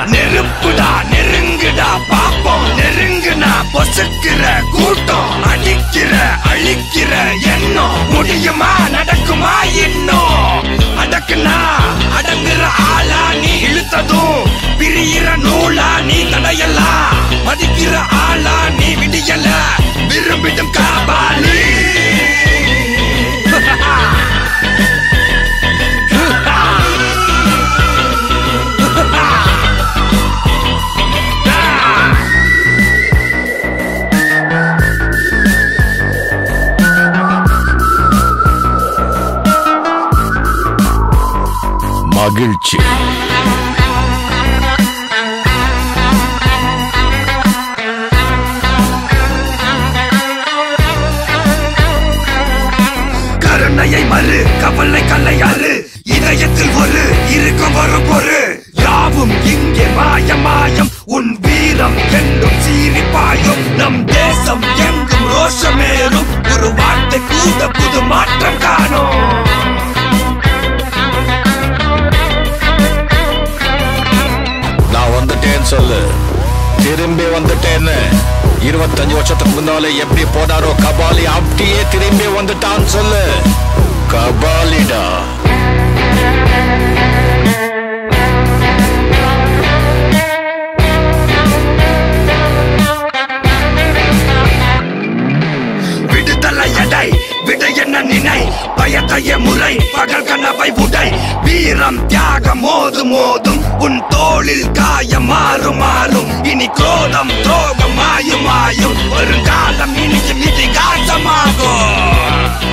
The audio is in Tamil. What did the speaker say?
நெருப்புடா நெருங்குடா பாப்போம் நெருங்குனா பொசுக்கிற கூட்டம் அடிக்கிற அழிக்கிற எண்ணம் முடியுமா நடக்குமா இன்னும் அடக்குனா அடங்குற ஆளா நீ இழுத்ததும் பிரியிற நூலா நீ தடையலாம் மதிக்கிற ஆளா நீ விடியல விரும்பிடும் காபாலி மகிழ்ச்சி கருணையை மறு கவலை கல்லையாறு இதயத்தில் ஒரு இருக்கும் ஒரு பொரு யாவும் இங்கே மாயம் மாயம் உன் வீரம் என்றும் சீறி பாயும் நம் தேசம் எங்கும் ரோஷமேறும் ஒரு வார்த்தை கூட புது மாற்றம் காணும் நான் வந்துட்டேன்னு சொல்லு திரும்பி வந்துட்டேன்னு இருபத்தஞ்சு வருஷத்துக்கு முன்னால எப்படி போனாரோ கபாலி அப்படியே திரும்பி வந்துட்டான்னு சொல்லு கபாலிடா விடுதலை எடை விடு என்ன நினை பயத்தைய முறை பகல் கனவை உடை வீரம் தியாகம் மோது மோதும் உன் தோளில் காயம் மாறும் மாறும் இனி குரோதம் துரோகம் மாயும் மாயும் வருங்காலம் இனியும் இதிகாசமாகும்